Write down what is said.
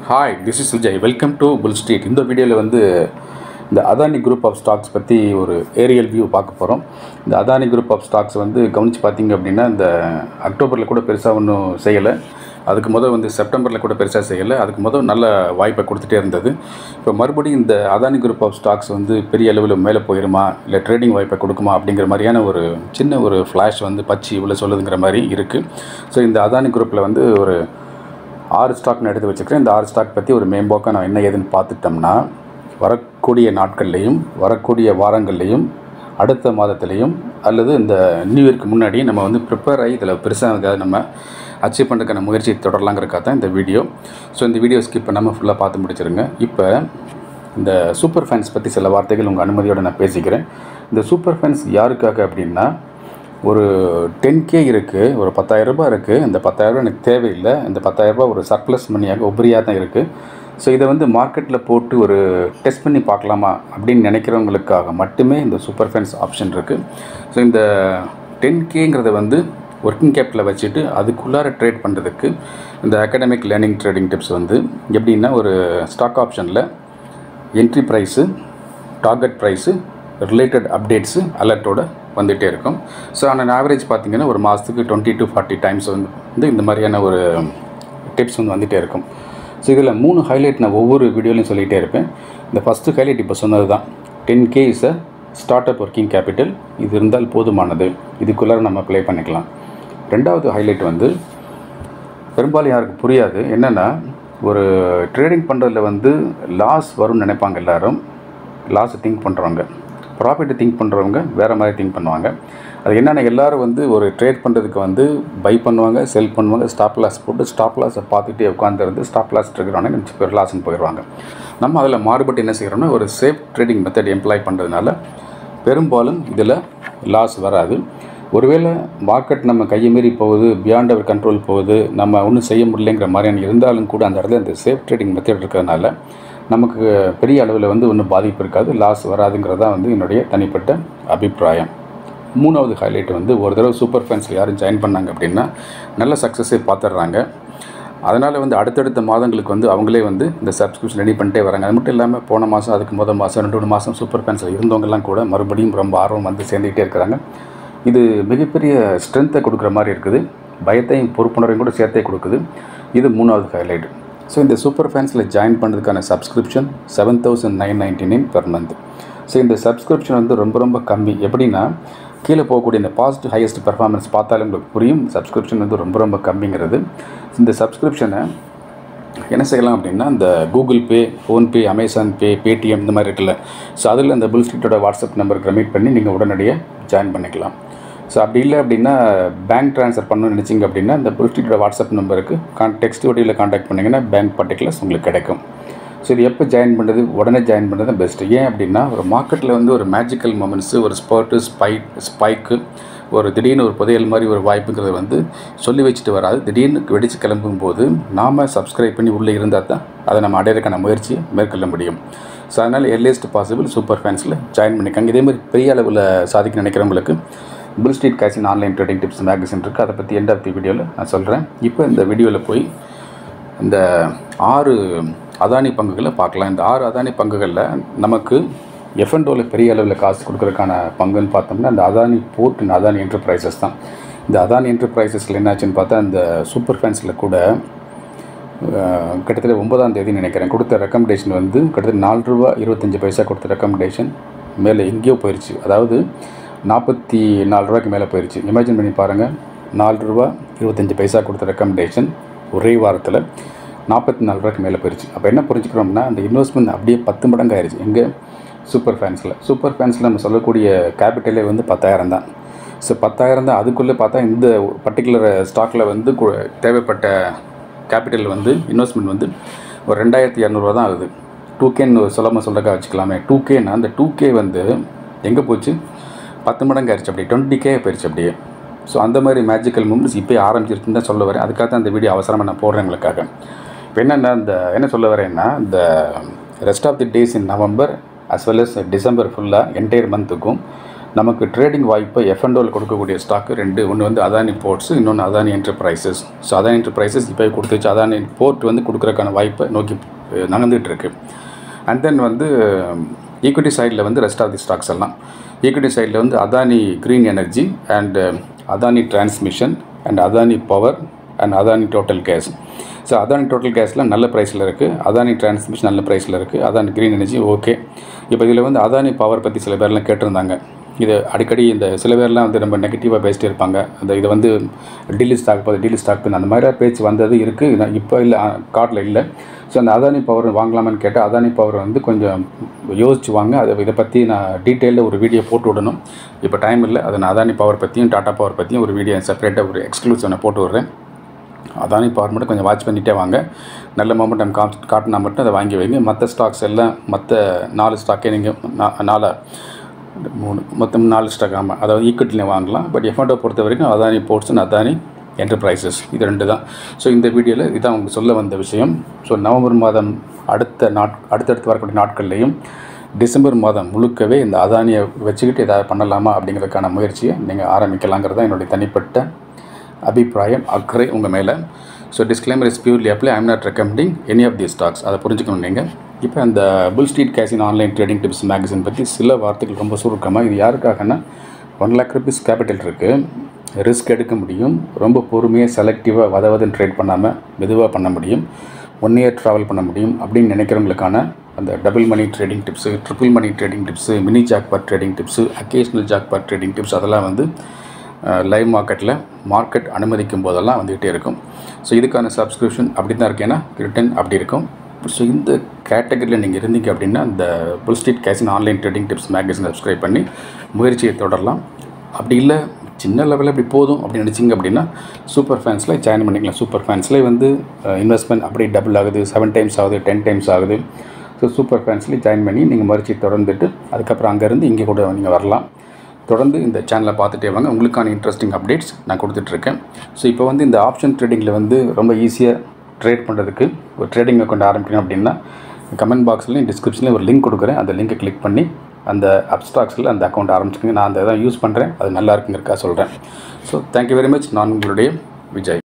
hi this is Vijay welcome to Bull Street இந்த வீடியோவில் வந்து இந்த அதானி குரூப் ஆஃப் ஸ்டாக்ஸ் பற்றி ஒரு ஏரியல் வியூ பார்க்க போகிறோம் இந்த அதானி குரூப் ஆஃப் ஸ்டாக்ஸ் வந்து கவனித்து பார்த்தீங்க அப்படின்னா இந்த அக்டோபரில் கூட பெருசாக ஒன்றும் செய்யலை அதுக்கு முதல் வந்து செப்டம்பரில் கூட பெருசாக செய்யலை அதுக்கு முதல் நல்ல வாய்ப்பை கொடுத்துட்டே இருந்தது இப்போ மறுபடியும் இந்த அதானி குரூப் ஆஃப் ஸ்டாக்ஸ் வந்து பெரிய அளவில் மேலே போயிருமா இல்லை ட்ரேடிங் வாய்ப்பை கொடுக்குமா அப்படிங்கிற மாதிரியான ஒரு சின்ன ஒரு ஃப்ளாஷ் வந்து பச்சி இவ்வளோ சொல்லுதுங்கிற மாதிரி இருக்குது ஸோ இந்த அதானி குரூப்பில் வந்து ஒரு ஆறு ஸ்டாக் நான் எடுத்து வச்சுக்கிறேன் இந்த ஆறு ஸ்டாக் பற்றி ஒரு மேம்போக்காக நான் என்ன ஏதுன்னு பார்த்துட்டோம்னா வரக்கூடிய நாட்கள்லையும் வரக்கூடிய வாரங்கள்லையும் அடுத்த மாதத்துலேயும் அல்லது இந்த நியூ இயர்க்கு முன்னாடி நம்ம வந்து ப்ரிப்பேர் ஆகி இதில் பெருசாக ஏதாவது நம்ம அச்சீவ் பண்ணுறதுக்கான முயற்சி தொடரலாங்கிறக்காக தான் இந்த வீடியோ ஸோ இந்த வீடியோ ஸ்கிப் பண்ணாமல் ஃபுல்லாக பார்த்து முடிச்சிருங்க இப்போ இந்த சூப்பர் ஃபேன்ஸ் பற்றி சில வார்த்தைகள் உங்கள் அனுமதியோடு நான் பேசிக்கிறேன் இந்த சூப்பர் ஃபேன்ஸ் யாருக்காக அப்படின்னா ஒரு டென் கே இருக்குது ஒரு பத்தாயிரரூபா இருக்குது இந்த பத்தாயிரரூபா எனக்கு தேவையில்லை இந்த பத்தாயிரரூபா ஒரு சர்ப்ளஸ் மணியாக உபரியாக தான் இருக்குது ஸோ இதை வந்து மார்க்கெட்டில் போட்டு ஒரு டெஸ்ட் பண்ணி பார்க்கலாமா அப்படின்னு நினைக்கிறவங்களுக்காக மட்டுமே இந்த சூப்பர் ஃபேன்ஸ் ஆப்ஷன் இருக்குது ஸோ இந்த டென் கேங்கிறத வந்து ஒர்க்கிங் கேப்பில் வச்சுட்டு அதுக்குள்ளார ட்ரேட் பண்ணுறதுக்கு இந்த அகாடமிக் லேர்னிங் ட்ரேடிங் டிப்ஸ் வந்து எப்படின்னா ஒரு ஸ்டாக் ஆப்ஷனில் entry price target price related updates அலர்ட்டோட வந்துகிட்டே இருக்கும் ஸோ ஆன் ஆவரேஜ் பார்த்தீங்கன்னா ஒரு மாதத்துக்கு டுவெண்ட்டி டு ஃபார்ட்டி டைம்ஸ் வந்து வந்து இந்த மாதிரியான ஒரு டிப்ஸ் வந்து வந்துகிட்டே இருக்கும் ஸோ இதில் மூணு ஹைலைட் நான் ஒவ்வொரு வீடியோலையும் சொல்லிகிட்டே இருப்பேன் இந்த ஃபஸ்ட்டு ஹைலைட் இப்போ சொன்னது தான் ten K is a start up working capital இது இருந்தால் போதுமானது இதுக்குள்ளார நம்ம ப்ளே பண்ணிக்கலாம் ரெண்டாவது ஹைலைட் வந்து பெரும்பாலும் யாருக்கு புரியாது என்னென்னா ஒரு ட்ரேடிங் பண்ணுறதுல வந்து லாஸ் வரும்னு நினைப்பாங்க எல்லாரும் லாஸை திங்க் பண்ணுறவங்க ப்ராஃபிட்டை திங்க் பண்ணுறவங்க வேறு மாதிரி திங்க் பண்ணுவாங்க அது என்னென்னா எல்லோரும் வந்து ஒரு ட்ரேட் பண்ணுறதுக்கு வந்து பை பண்ணுவாங்க செல் பண்ணுவாங்க ஸ்டாப் லாஸ் போட்டு ஸ்டாப் லாஸை பார்த்துட்டே உட்காந்துருந்து ஸ்டாப் லாஸ் இருக்கிறாங்க நினச்சி பேர் லாஸ்ன்னு போயிடுவாங்க நம்ம அதில் மாறுபட்டு என்ன செய்கிறோம்னா ஒரு சேஃப் ட்ரேடிங் மெத்தட் எம்ப்ளாய் பண்ணுறதுனால பெரும்பாலும் இதில் லாஸ் வராது ஒருவேளை மார்க்கெட் நம்ம கையை மீறி போகுது பியாண்ட் அவர் கண்ட்ரோல் போகுது நம்ம ஒன்றும் செய்ய முடியலைங்கிற மாதிரியான இருந்தாலும் கூட அந்த இடத்துல இந்த சேஃப் ட்ரேடிங் மெத்தட் இருக்கிறதுனால நமக்கு பெரிய அளவில் வந்து ஒன்றும் பாதிப்பு இருக்காது லாஸ் வராதுங்கிறதா வந்து என்னுடைய தனிப்பட்ட அபிப்பிராயம் மூணாவது ஹைலைட் வந்து ஒரு தடவை சூப்பர் ஃபேன்ஸில் யாரும் ஜாயின் பண்ணாங்க அப்படின்னா நல்ல சக்ஸஸை பார்த்துடுறாங்க அதனால் வந்து அடுத்தடுத்த மாதங்களுக்கு வந்து அவங்களே வந்து இந்த சப்ஸ்கிரிப்ஷன் ரெடி பண்ணிட்டே வராங்க அது மட்டும் இல்லாமல் போன மாதம் அதுக்கு முதல் மாதம் ரெண்டு மூணு மாதம் சூப்பர் ஃபேன்ஸில் இருந்தவங்கெல்லாம் கூட மறுபடியும் ரொம்ப ஆர்வம் வந்து சேர்ந்துக்கிட்டே இருக்கிறாங்க இது மிகப்பெரிய ஸ்ட்ரென்த்தை கொடுக்குற மாதிரி இருக்குது பயத்தையும் பொறுப்புணர்வையும் கூட சேர்த்தே கொடுக்குது இது மூணாவது ஹைலைட் ஸோ இந்த சூப்பர் ஃபேன்ஸில் ஜாயின் பண்ணுறதுக்கான subscription seven thousand nine ninety nine per month so இந்த சப்ஸ்கிரிப்ஷன் வந்து ரொம்ப ரொம்ப கம்மி எப்படின்னா கீழே போகக்கூடிய இந்த பாசிட்டிவ் ஹையஸ்ட் பெர்ஃபார்மன்ஸ் பார்த்தாலும் உங்களுக்கு புரியும் சப்ஸ்கிரிப்ஷன் வந்து ரொம்ப ரொம்ப கம்மிங்கிறது இந்த சப்ஸ்கிரிப்ஷனை என்ன செய்யலாம் அப்படின்னா இந்த Google Pay PhonePe Amazon Pay Paytm இந்த மாதிரி இருக்குல்ல ஸோ அதில் இந்த புல் ஸ்ட்ரீட்டோட வாட்ஸ்அப் நம்பருக்கு மீட் பண்ணி நீங்கள் உடனடியாக ஜாயின் பண்ணிக்கலாம் ஸோ அப்படி இல்லை அப்படின்னா பேங்க் ட்ரான்ஸ்ஃபர் பண்ணணும்னு நினச்சிங்க அப்படின்னா இந்த புல் ஸ்ட்ரீட்டோட வாட்ஸ்அப் நம்பருக்கு கான் டெக்ஸ்ட் வடிவில் காண்டாக்ட் பண்ணிங்கன்னா பேங்க் பர்டிகுலர்ஸ் உங்களுக்கு கிடைக்கும் ஸோ இது எப்போ ஜாயின் பண்ணுறது உடனே ஜாயின் பண்ணுறது தான் பெஸ்ட்டு ஏன் அப்படின்னா ஒரு மார்க்கெட்டில் வந்து ஒரு மேஜிக்கல் மூமெண்ட்ஸு ஒரு ஸ்பர்ட்டு ஸ்பைக் ஸ்பைக்கு ஒரு திடீர்னு ஒரு புதையல் மாதிரி ஒரு வாய்ப்புங்கிறது வந்து சொல்லி வச்சுட்டு வராது திடீர்னு வெடித்து கிளம்பும் போது நாம் சப்ஸ்கிரைப் பண்ணி உள்ளே இருந்தால் தான் அதை நம்ம அடையிறதுக்கான முயற்சியை மேற்கொள்ள முடியும் ஸோ அதனால் எர்லியஸ்ட் பாசிபிள் சூப்பர் ஃபேன்ஸில் ஜாயின் பண்ணிக்காங்க இதே மாதிரி பெரிய அளவில் சாதிக்க நினைக்கிறவங்களுக்கு புல் ஸ்ட்ரீட் கேசின் ஆன்லைன் ட்ரேடிங் டிப்ஸ் மேகசின் இருக்குது அதை பற்றி எண்ட் ஆஃப் தி வீடியோவில் நான் சொல்கிறேன் இப்போ இந்த வீடியோவில் போய் இந்த ஆறு அதானி பங்குகளை பார்க்கலாம் இந்த ஆறு அதானி பங்குகளில் நமக்கு எஃப்என்டோவில் பெரிய அளவில் காசு கொடுக்குறதுக்கான பங்குன்னு பார்த்தோம்னா இந்த அதானி போர்ட் இந்த அதானி என்டர்பிரைசஸ் தான் இந்த அதானி என்டர்பிரைசஸில் என்னாச்சுன்னு பார்த்தா இந்த சூப்பர் ஃபேன்ஸில் கூட அஹ், கிட்டத்தட்ட ஒன்பதாம் தேதி நினைக்கிறேன் கொடுத்த ரெக்கமெண்டேஷன் வந்து கிட்டத்தட்ட நாலு ரூபா இருபத்தஞ்சி பைசா கொடுத்த ரெக்கமெண்டேஷன் மேலே எங்கேயோ போயிடுச்சு அதாவது நாற்பத்தி நாலு ரூபாய்க்கு மேலே போயிடுச்சு இமேஜின் பண்ணி பாருங்கள் நாலு ரூபா இருபத்தஞ்சி பைசா கொடுத்த ரெக்கமெண்டேஷன் ஒரே வாரத்தில் நாற்பத்தி நாலு ரூபாய்க்கு மேலே போயிடுச்சு அப்போ என்ன புரிஞ்சுக்கிறோம்னா அந்த இன்வெஸ்ட்மெண்ட் அப்படியே பத்து மடங்கு ஆயிடுச்சு எங்கே சூப்பர் ஃபேன்ஸில் சூப்பர் ஃபேன்ஸில் நம்ம சொல்லக்கூடிய கேபிட்டலே வந்து பத்தாயிரம் தான் ஸோ பத்தாயிரம் தான் அதுக்குள்ளே பார்த்தா இந்த பர்டிகுலர் ஸ்டாக்கில் வந்து கு- தேவைப்பட்ட கேபிட்டல் வந்து இன்வெஸ்ட்மெண்ட் வந்து ஒரு ரெண்டாயிரத்தி இரநூறுவா தான் ஆகுது டூ கேன்னு சொல்லாமல் சொல்கிறக்கா வச்சுக்கலாமே டூ கேன்னா அந்த டூ கே வந்து எங்கே போச்சு பத்து மடங்கு ஆயிடுச்சு அப்படியே டுவெண்ட்டி கே போயிடுச்சு அப்படியே ஸோ அந்த மாதிரி மேஜிக்கல் மூமெண்ட்ஸ் இப்போ ஆரம்பிச்சிருச்சுன்னு தான் சொல்ல வரேன் அதுக்காக தான் இந்த வீடியோ அவசரமாக நான் போடுறேன் உங்களுக்காக இப்போ என்னென்னா இந்த என்ன சொல்ல வரேன்னா இந்த rest of the days in November as well as December ஃபுல்லாக என்டையர் மந்த்துக்கும் நமக்கு ட்ரேடிங் வாய்ப்பை எஃப்என்டோவில் கொடுக்கக்கூடிய ஸ்டாக்கு ரெண்டு ஒன்று வந்து அதானி போர்ட்ஸ் இன்னொன்று Adani Enterprises so Adani Enterprises இப்போ கொடுத்துச்சு அதானி போர்ட் வந்து கொடுக்குறக்கான வாய்ப்பை நோக்கி அஹ், நகர்ந்துட்டு இருக்கு அண்ட் தென் வந்து ஈக்விட்டி சைடில் வந்து ரெஸ்ட் ஆஃப் தி ஸ்டாக்ஸ் எல்லாம் ஈக்விட்டி சைடில் வந்து Adani Green Energy and Adani Transmission and Adani Power and Adani Total Gas so Adani Total கேஸில் நல்ல ப்ரைஸில் இருக்குது அதானி டிரான்ஸ்மிஷன் நல்ல ப்ரைஸில் இருக்குது அதானி க்ரீன் எனர்ஜி ஓகே இப்போ இதில் வந்து அதானி பவர் பற்றி சில பேர்லாம் கேட்டிருந்தாங்க இது அடிக்கடி இந்த சில பேர்லாம் வந்து ரொம்ப நெகட்டிவாக பேசிட்டு இருப்பாங்க அந்த இது வந்து டீலி ஸ்டாக் பார்த்து டீலி ஸ்டாக் அந்த மாதிரி பேச்சு வந்தது இருக்குது இப்போ இல்லை கார்டில் இல்லை ஸோ அந்த அதானி பவர் வாங்கலாமான்னு கேட்டால் அதானி பவர் வந்து கொஞ்சம் யோசிச்சு வாங்க அதை இதை பற்றி நான் டீட்டெயிலில் ஒரு வீடியோ போட்டு விடணும் இப்போ டைம் இல்லை அதை நான் அதானி பவர் பற்றியும் டாடா பவர் பற்றியும் ஒரு வீடியோ செப்பரேட்டாக ஒரு எக்ஸ்க்ளூசிவ் நான் போட்டு விட்றேன் அதானி பவர் மட்டும் கொஞ்சம் வாட்ச் பண்ணிகிட்டே வாங்க நல்ல மொமெண்டம் கா காட்டினா மட்டும் அதை வாங்கி வைங்க மற்ற ஸ்டாக்ஸ் எல்லாம் மற்ற நாலு ஸ்டாக்கே நீங்கள் நாலு மூணு மொத்தம் நாலு ஸ்டாக் ஆமாம் அதாவது ஈக்விட்டியில் வாங்கலாம் பட் எஃபர்ட்டை பொறுத்த வரைக்கும் Adani Ports and Adani Enterprises இது ரெண்டு தான் ஸோ இந்த வீடியோவில் இதான் உங்களுக்கு சொல்ல வந்த விஷயம் ஸோ நவம்பர் மாதம் அடுத்த நாட் அடுத்தடுத்து வரக்கூடிய நாட்கள்லையும் டிசம்பர் மாதம் முழுக்கவே இந்த அதானியை வச்சுக்கிட்டு ஏதாவது பண்ணலாமா அப்படிங்கிறதுக்கான முயற்சியை நீங்கள் ஆரம்பிக்கலாங்கிறது தான் என்னுடைய தனிப்பட்ட அபிப்பிராயம் அக்கறை உங்கள் மேலே so disclaimer is purely apply I'm not recommending any of the stocks அதை புரிஞ்சுக்கணும் நீங்கள் இப்போ அந்த புல் ஸ்ட்ரீட் கேசின் ஆன்லைன் ட்ரேடிங் டிப்ஸ் மேகசின் பற்றி சில வார்த்தைகள் ரொம்ப சுருக்கமாக இது யாருக்காகன்னா ஒன் லேக் ருபீஸ் கேபிட்டல் இருக்குது ரிஸ்க் எடுக்க முடியும் ரொம்ப பொறுமையாக செலக்டிவாக வதவதுன்னு ட்ரேட் பண்ணாமல் மெதுவாக பண்ண முடியும் ஒன் இயர் ட்ராவல் பண்ண முடியும் அப்படின்னு நினைக்கிறவங்களுக்கான அந்த double money trading tips triple money trading tips mini jackpot trading tips occasional jackpot trading tips அதெல்லாம் வந்து லைவ் மார்க்கெட்டில் மார்க்கெட் அனுமதிக்கும் போதெல்லாம் வந்துகிட்டே இருக்கும் ஸோ இதுக்கான சப்ஸ்கிரிப்ஷன் அப்படி தான் இருக்கேன்னா ரிட்டன் அப்படி இருக்கும் ஸோ இந்த கேட்டகரியில் நீங்கள் இருந்தீங்க அப்படின்னா இந்த புல் ஸ்ட்ரீட் கேசின் online trading tips magazine subscribe பண்ணி முயற்சியை தொடரலாம் அப்படி இல்லை சின்ன லெவலில் இப்படி போதும் அப்படின்னு நினச்சிங்க அப்படின்னா சூப்பர் ஃபேன்ஸில் ஜாயின் பண்ணிக்கலாம் சூப்பர் ஃபேன்ஸ்லேயே வந்து இன்வெஸ்ட்மெண்ட் அப்படி டபுள் ஆகுது செவன் டைம்ஸ் ஆகுது டென் டைம்ஸ் ஆகுது ஸோ சூப்பர் ஃபேன்ஸ்லேயே ஜாயின் பண்ணி நீங்கள் முயற்சி தொடர்ந்துட்டு அதுக்கப்புறம் அங்கேருந்து இங்கே கூட நீங்கள் வரலாம் தொடர்ந்து இந்த சேனலை பார்த்துட்டே வாங்க உங்களுக்கான இன்ட்ரெஸ்டிங் அப்டேட்ஸ் நான் கொடுத்துட்ருக்கேன் ஸோ இப்போ வந்து இந்த ஆப்ஷன் ட்ரேடிங்கில் வந்து ரொம்ப ஈஸியாக ட்ரேட் பண்ணுறதுக்கு ஒரு ட்ரேடிங் அக்கௌண்ட் ஆரம்பிக்கணும் அப்படின்னா கமெண்ட் பாக்ஸ்லையும் டிஸ்கிரிப்ஷன்லேயும் ஒரு லிங்க் கொடுக்குறேன் அந்த லிங்கை கிளிக் பண்ணி அந்த அப்ஸ்டாக்ஸில் அந்த அக்கௌண்ட் ஆரம்பிச்சுக்கோங்க நான் அந்த தான் யூஸ் பண்ணுறேன் அது நல்லா இருக்குங்கிறக்கா சொல்கிறேன் ஸோ தேங்க்யூ வெரி மச் நான் உங்களுடைய விஜய்